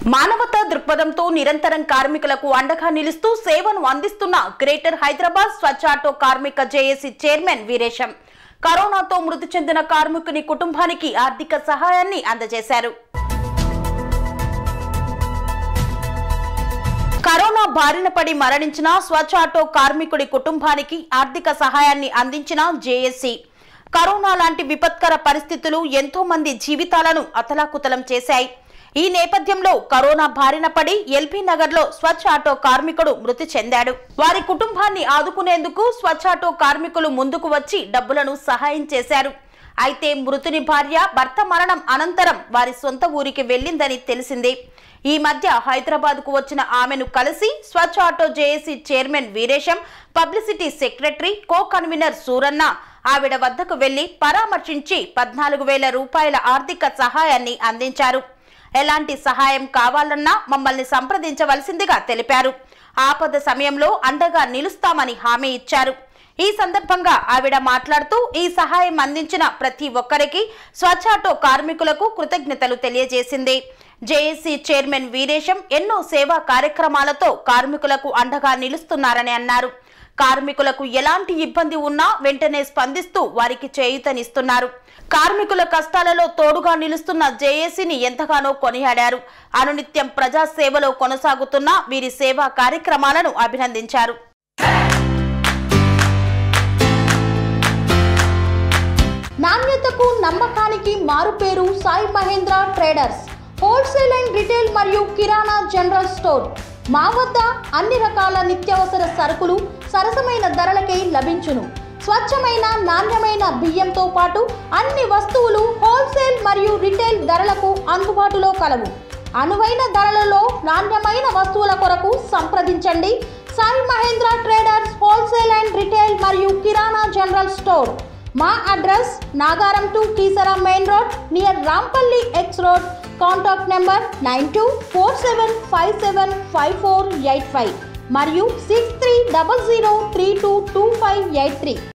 మానవతా దృక్పథంతో నిరంతరం కార్మికులకు అండగా నిలుస్తూ సేవను అందిస్తున్న గ్రేటర్ హైదరాబాద్ స్వచ్ఛ ఆటో కార్మిక జేఏసీ చైర్మన్ వీరేశం కరోనాతో మృతి చెందిన కార్మికుని కుటుంబానికి ఆర్థిక సహాయాన్ని అందజేశారు కరోనా బారిన పడి మరణించిన స్వచ్ఛ ఆటో కార్మికుడి కుటుంబానికి ఆర్థిక సహాయాన్ని అందించిన జేఏసీ కరోనా లాంటి విపత్కర పరిస్థితులు ఎంతో మంది జీవితాలను అతలాకుతలం చేశాయి ఈ నేపథ్యంలో కరోనా బారిన పడి ఎల్బీ నగర్ లో స్వచ్ఛ ఆటో కార్మికుడు మృతి చెందాడు వారి కుటుంబాన్ని ఆదుకునేందుకు స్వచ్ఛ ఆటో కార్మికులు ముందుకు వచ్చి డబ్బులను సహాయం చేశారు అయితే మృతుని భార్య భర్త మరణం అనంతరం వారి సొంత ఊరికి వెళ్ళిందని తెలిసింది ఈ మధ్య హైదరాబాద్ కు వచ్చిన ఆమెను కలిసి Swachh auto JAC chairman Veeresham publicity secretary co convener Suranna ఆవిడ వద్దకు వెళ్లి పరామర్శించి పద్నాలుగు వేల రూపాయల ఆర్థిక సహాయాన్ని అందించారు ఎలాంటి సహాయం కావాలన్నా మమ్మల్ని సంప్రదించవలసిందిగా తెలిపారు ఆపద సమయంలో అండగా నిలుస్తామని హామీ ఇచ్చారు ఈ సందర్భంగా ఆవిడ మాట్లాడుతూ ఈ సహాయం అందించిన ప్రతి ఒక్కరికి స్వచ్ఛాటో కార్మికులకు కృతజ్ఞతలు తెలియజేసింది జేఏసీ చైర్మన్ వీరేశం ఎన్నో సేవా కార్యక్రమాలతో కార్మికులకు అండగా నిలుస్తున్నారని అన్నారు కార్మికులకు ఎలాంటి ఇబ్బంది ఉన్నా వెంటనే స్పందిస్తూ వారికి చేయూతనిస్తున్నారు కార్మికుల కష్టాలలో తోడుగా నిలుస్తున్న జేఏసీని ఎంతగానో కొనియాడారు అనునిత్యం ప్రజా సేవలో కొనసాగుతున్న వీరి సేవా కార్యక్రమాలను అభినందించారు నాణ్యతకు నమ్మకానికి మారుపేరు Sai Mahendra traders wholesale and retail మరియు కిరాణా జనరల్ స్టోర్ మా వద్ద అన్ని రకాల నిత్యావసర సరుకులు సరసమైన ధరలకే లభించును స్వచ్ఛమైన నాణ్యమైన బియ్యంతో పాటు అన్ని వస్తువులు హోల్సేల్ మరియు రిటైల్ ధరలకు అందుబాటులో కలవు అనువైన ధరలలో నాణ్యమైన వస్తువుల కొరకు సంప్రదించండి Sai Mahendra traders wholesale and retail మరియు కిరాణా జనరల్ స్టోర్ మా address Nagaram to Keesara main road near Rampally X road contact number nine two four seven five seven five four eight five మరియు six three double zero three two two five eight three